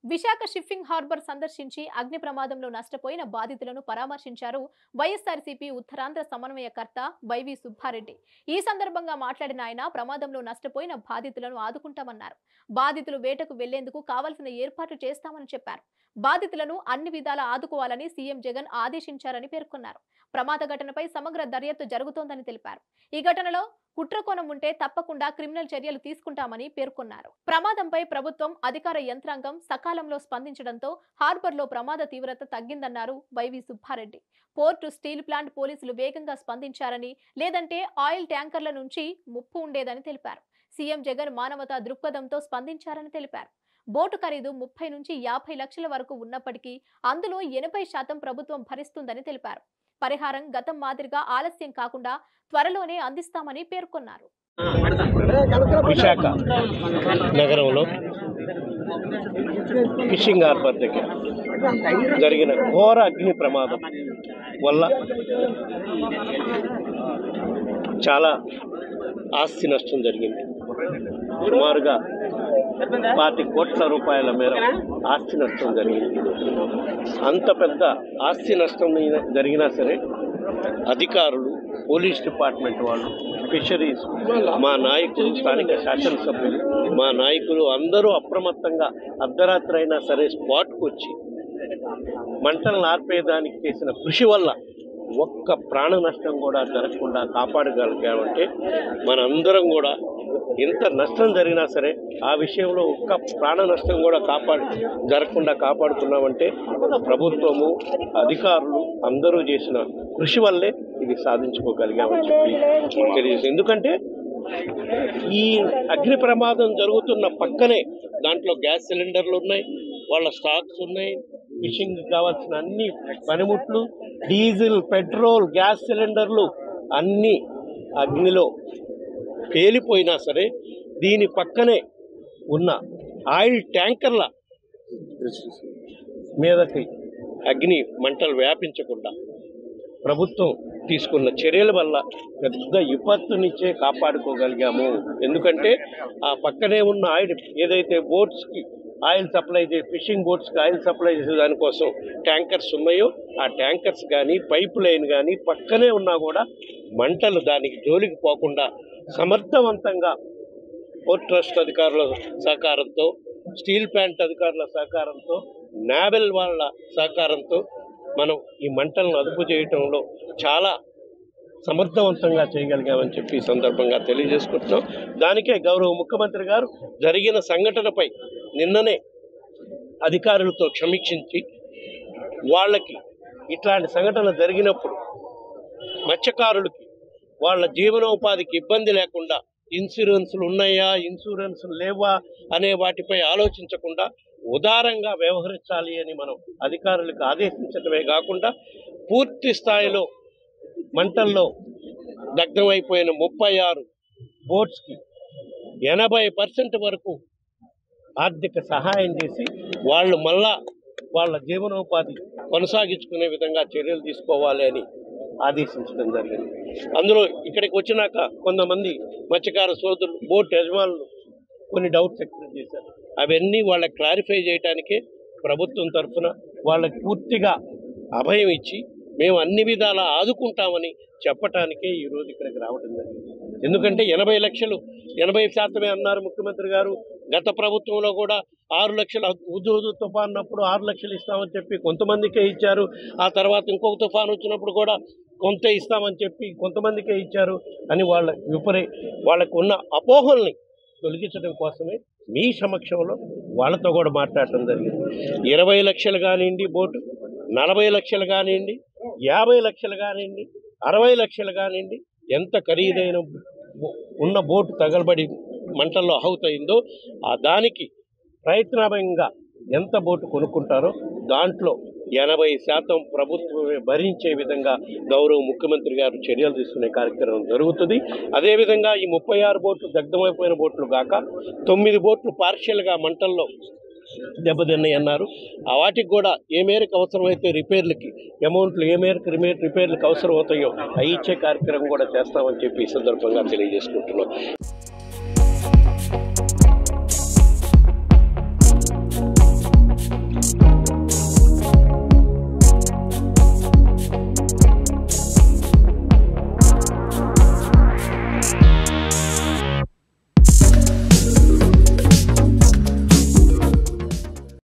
Visakha shipping harbour సందర్శించి అగ్ని ప్రమాదంలో నష్టపోయిన బాధితులను పరామర్శించారు వైఎస్ఆర్సీపీ ఉత్తరాంధ్ర సమన్వయకర్త వైవి సుబ్బారెడ్డి ఈ సందర్భంగా మాట్లాడిన ఆయన ప్రమాదంలో నష్టపోయిన బాధితులను ఆదుకుంటామన్నారు బాధితులు వేటకు వెళ్లేందుకు కావలసిన ఏర్పాట్లు చేస్తామని చెప్పారు బాధితులను అన్ని విధాలా ఆదుకోవాలని సీఎం జగన్ ఆదేశించారని పేర్కొన్నారు ప్రమాద ఘటనపై సమగ్ర దర్యాప్తు జరుగుతోందని తెలిపారు ఈ ఘటనలో కుట్రకోణం ఉంటే తప్పకుండా క్రిమినల్ చర్యలు తీసుకుంటామని పేర్కొన్నారు ప్రమాదంపై ప్రభుత్వం అధికార యంత్రాంగం సకాలంలో స్పందించడంతో హార్బర్లో ప్రమాద తీవ్రత తగ్గిందన్నారు YV Subba Reddy port steel plant పోలీసులు వేగంగా స్పందించారని లేదంటే ఆయిల్ ట్యాంకర్ల నుంచి ముప్పు ఉండేదని తెలిపారు సీఎం జగన్ మానవతా దృక్పథంతో స్పందించారని తెలిపారు బోటు ఖరీదు ముప్పై నుంచి యాభై లక్షల వరకు ఉన్నప్పటికీ అందులో ఎనభై శాతం ప్రభుత్వం భరిస్తుందని తెలిపారు పరిహారం గతం మాదిరిగా ఆలస్యం కాకుండా త్వరలోనే అందిస్తామని పేర్కొన్నారు విశాఖ నగరంలో ఫిషింగ్ హార్బర్ దగ్గర జరిగిన ఘోర అగ్ని ప్రమాదం వల్ల చాలా ఆస్తి నష్టం జరిగింది సుమారుగా పాతి కోట్ల రూపాయల మేర ఆస్తి నష్టం జరిగింది అంత పెద్ద ఆస్తి నష్టం అయిన- జరిగినా సరే అధికారులు పోలీస్ డిపార్ట్మెంట్ వాళ్ళు ఫిషరీస్ మా నాయకులు స్థానిక శాసనసభ్యులు మా నాయకులు అందరూ అప్రమత్తంగా అర్ధరాత్రి అయినా సరే స్పాట్కు వచ్చి మంటలను ఆర్పేదానికి చేసిన కృషి వల్ల ఒక్క ప్రాణ నష్టం కూడా జరగకుండా కాపాడగలిగామంటే మనందరం కూడా ఎంత నష్టం జరిగినా సరే ఆ విషయంలో ఒక్క ప్రాణ నష్టం కూడా కాపాడు జరగకుండా కాపాడుకున్నామంటే ప్రభుత్వము అధికారులు అందరూ చేసిన కృషి వల్లే ఇది సాధించుకోగలిగామని చెప్పి తెలియజేస్తుంది ఎందుకంటే ఈ అగ్ని ప్రమాదం జరుగుతున్న పక్కనే దాంట్లో గ్యాస్ సిలిండర్లు ఉన్నాయి వాళ్ళ స్టాక్స్ ఉన్నాయి ఫిషింగ్ కావాల్సిన అన్ని పనిముట్లు డీజిల్ పెట్రోల్ గ్యాస్ సిలిండర్లు అన్నీ అగ్నిలో పేలిపోయినా సరే దీని పక్కనే ఉన్న ఆయిల్ ట్యాంకర్ల మీదకి అగ్ని మంటలు వ్యాపించకుండా ప్రభుత్వం తీసుకున్న చర్యల వల్ల పెద్ద విపత్తునిచ్చే కాపాడుకోగలిగాము ఎందుకంటే ఆ పక్కనే ఉన్న ఆయిల్ ఏదైతే బోట్స్కి ఆయిల్ సప్లై చేసే ఫిషింగ్ బోట్స్కి ఆయిల్ సప్లై చేసే దానికోసం ట్యాంకర్స్ ఉన్నాయో ఆ ట్యాంకర్స్ కానీ పైప్ లైన్ కానీ పక్కనే ఉన్నా కూడా మంటలు దానికి జోలికి పోకుండా సమర్థవంతంగా పోర్ట్ ట్రస్ట్ అధికారుల సహకారంతో స్టీల్ ప్లాంట్ అధికారుల సహకారంతో నావెల్ వాళ్ళ సహకారంతో మనం ఈ మంటలను అదుపు చేయటంలో చాలా సమర్థవంతంగా చేయగలిగామని చెప్పి ఈ సందర్భంగా తెలియజేసుకుంటున్నాం దానికే గౌరవ ముఖ్యమంత్రి గారు జరిగిన సంఘటనపై నిన్ననే అధికారులతో సమీక్షించి వాళ్ళకి ఇట్లాంటి సంఘటన జరిగినప్పుడు మత్స్యకారులకి వాళ్ళ జీవనోపాధికి ఇబ్బంది లేకుండా ఇన్సూరెన్సులు ఉన్నాయా ఇన్సూరెన్స్ లేవా అనే వాటిపై ఆలోచించకుండా ఉదారంగా వ్యవహరించాలి అని మనం అధికారులకు ఆదేశించడమే కాకుండా పూర్తి స్థాయిలో మంటల్లో దగ్ధమైపోయిన ముప్పై ఆరు బోట్స్కి ఎనభై పర్సెంట్ వరకు ఆర్థిక సహాయం చేసి వాళ్ళు మళ్ళా వాళ్ళ జీవనోపాధి కొనసాగించుకునే విధంగా చర్యలు తీసుకోవాలి అని ఆదేశించడం జరిగింది అందులో ఇక్కడికి వచ్చినాక కొంతమంది మత్స్యకార సోదరులు బోట్ యజమానులు కొన్ని డౌట్స్ ఎక్స్ప్రెస్ చేశారు అవన్నీ వాళ్ళకి క్లారిఫై చేయడానికే ప్రభుత్వం తరఫున వాళ్ళకి పూర్తిగా అభయం ఇచ్చి మేము అన్ని విధాలా ఆదుకుంటామని చెప్పటానికే ఈరోజు ఇక్కడికి రావడం జరిగింది ఎందుకంటే ఎనభై లక్షలు ఎనభై శాతమే అన్నారు ముఖ్యమంత్రి గారు గత ప్రభుత్వంలో కూడా ఆరు లక్షల ఉదూదు తుఫాన్ ఉన్నప్పుడు ఆరు లక్షలు ఇస్తామని చెప్పి కొంతమందికే ఇచ్చారు ఆ తర్వాత ఇంకొక తుఫాన్ వచ్చినప్పుడు కూడా కొంత ఇస్తామని చెప్పి కొంతమందికే ఇచ్చారు అని వాళ్ళ విపరీ వాళ్ళకు ఉన్న అపోహల్ని తొలగించడం కోసమే మీ సమక్షంలో వాళ్ళతో కూడా మాట్లాడటం జరిగింది ఇరవై లక్షలు కానివ్వండి బోటు నలభై లక్షలు కానివ్వండి యాభై లక్షలు కానివ్వండి అరవై లక్షలు కానివ్వండి ఎంత ఖరీదైన బో- ఉన్న బోటు తగలబడి మంటల్లో ఆహుతయిందో ఆ దానికి ప్రయత్నమంగా ఎంత బోటు కొనుక్కుంటారో దాంట్లో ఎనభై శాతం ప్రభుత్వమే భరించే విధంగా గౌరవ ముఖ్యమంత్రి గారు చర్యలు తీసుకునే కార్యక్రమం జరుగుతుంది అదేవిధంగా ఈ ముప్పై ఆరు బోట్లు దగ్ధమైపోయిన బోట్లు కాక తొమ్మిది బోట్లు పార్షియల్గా మంటల్లో దెబ్బతిన్నాయి అన్నారు ఆ వాటికి కూడా ఏ మేరకు అవసరమైతే రిపేర్లకి అమౌంట్లు ఏ మేరకు రిమే- రిపేర్లకు అవసరం అవుతాయో అవి ఇచ్చే కార్యక్రమం కూడా చేస్తామని చెప్పి ఈ సందర్భంగా తెలియజేసుకుంటున్నాం